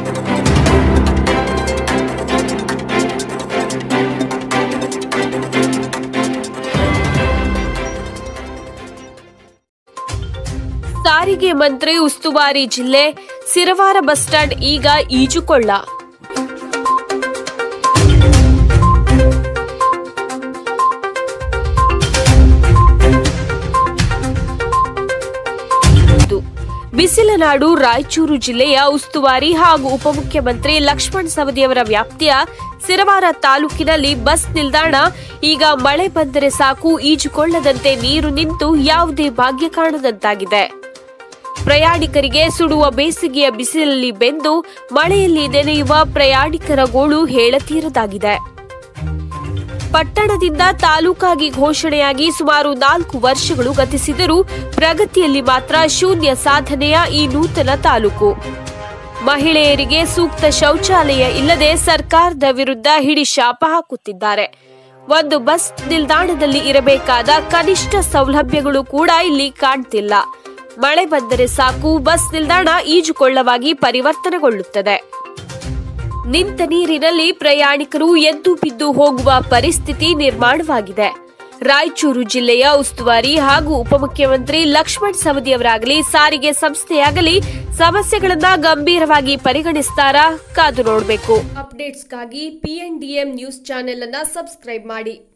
ಸಾರಿಗೆ ಮಂತ್ರಿ ಉಸ್ತುವಾರಿ ಜಿಲ್ಲೆ ಸಿರವಾರ ಬಸ್ ಸ್ಟ್ಯಾಂಡ್ ಈಗ ಈಜುಕೊಳ್ಳ ಇದು ಬಿಸಿಲನಾಡು ರಾಯಚೂರು ಜಿಲ್ಲೆಯ ಉಸ್ತುವಾರಿ ಹಾಗೂ ಉಪಮುಖ್ಯಮಂತ್ರಿ ಲಕ್ಷ್ಮಣ್ ಸವದಿಯವರ ವ್ಯಾಪ್ತಿಯ ಸಿರವಾರ ತಾಲೂಕಿನಲ್ಲಿ ಬಸ್ ನಿಲ್ದಾಣ ಈಗ ಮಳೆ ಬಂದರೆ ಸಾಕು ಈಜುಕೊಳ್ಳದಂತೆ ನೀರು ನಿಂತು ಯಾವುದೇ ಭಾಗ್ಯ ಕಾಣದಂತಾಗಿದೆ ಪ್ರಯಾಣಿಕರಿಗೆ ಸುಡುವ ಬೇಸಿಗೆಯ ಬಿಸಿಲಲ್ಲಿ ಬೆಂದು ಮಳೆಯಲ್ಲಿ ನೆನೆಯುವ ಪ್ರಯಾಣಿಕರ ಗೋಳು ಹೇಳತೀರದಾಗಿದೆ ಪಟ್ಟಣದಿಂದ ತಾಲೂಕಾಗಿ ಘೋಷಣೆಯಾಗಿ ಸುಮಾರು ನಾಲ್ಕು ವರ್ಷಗಳು ಗತಿಸಿದರೂ ಪ್ರಗತಿಯಲ್ಲಿ ಮಾತ್ರ ಶೂನ್ಯ ಸಾಧನೆಯ ಈ ನೂತನ ತಾಲೂಕು ಮಹಿಳೆಯರಿಗೆ ಸೂಕ್ತ ಶೌಚಾಲಯ ಇಲ್ಲದೆ ಸರ್ಕಾರದ ವಿರುದ್ಧ ಹಿಡಿ ಶಾಪ ಹಾಕುತ್ತಿದ್ದಾರೆ ಒಂದು ಬಸ್ ನಿಲ್ದಾಣದಲ್ಲಿ ಇರಬೇಕಾದ ಕನಿಷ್ಠ ಸೌಲಭ್ಯಗಳು ಕೂಡ ಇಲ್ಲಿ ಕಾಣ್ತಿಲ್ಲ ಮಳೆ ಬಂದರೆ ಸಾಕು ಬಸ್ ನಿಲ್ದಾಣ ಈಜುಕೊಳ್ಳವಾಗಿ ಪರಿವರ್ತನೆಗೊಳ್ಳುತ್ತದೆ ನಿಂತ ನೀರಿನಲ್ಲಿ ಪ್ರಯಾಣಿಕರು ಎದ್ದು ಬಿದ್ದು ಹೋಗುವ ಪರಿಸ್ಥಿತಿ ನಿರ್ಮಾಣವಾಗಿದೆ ರಾಯಚೂರು ಜಿಲ್ಲೆಯ ಉಸ್ತುವಾರಿ ಹಾಗೂ ಉಪಮುಖ್ಯಮಂತ್ರಿ ಲಕ್ಷ್ಮಣ್ ಸವದಿಯವರಾಗಲಿ ಸಾರಿಗೆ ಸಂಸ್ಥೆಯಾಗಲಿ ಸಮಸ್ಯೆಗಳನ್ನ ಗಂಭೀರವಾಗಿ ಪರಿಗಣಿಸ್ತಾರಾ ಕಾದು ನೋಡಬೇಕು ಅಪ್ಡೇಟ್ಸ್ಗಾಗಿ ಪಿಎನ್ಡಿಎಂ ನ್ಯೂಸ್ ಚಾನೆಲ್ ಅನ್ನ ಸಬ್ಸ್ಕ್ರೈಬ್ ಮಾಡಿ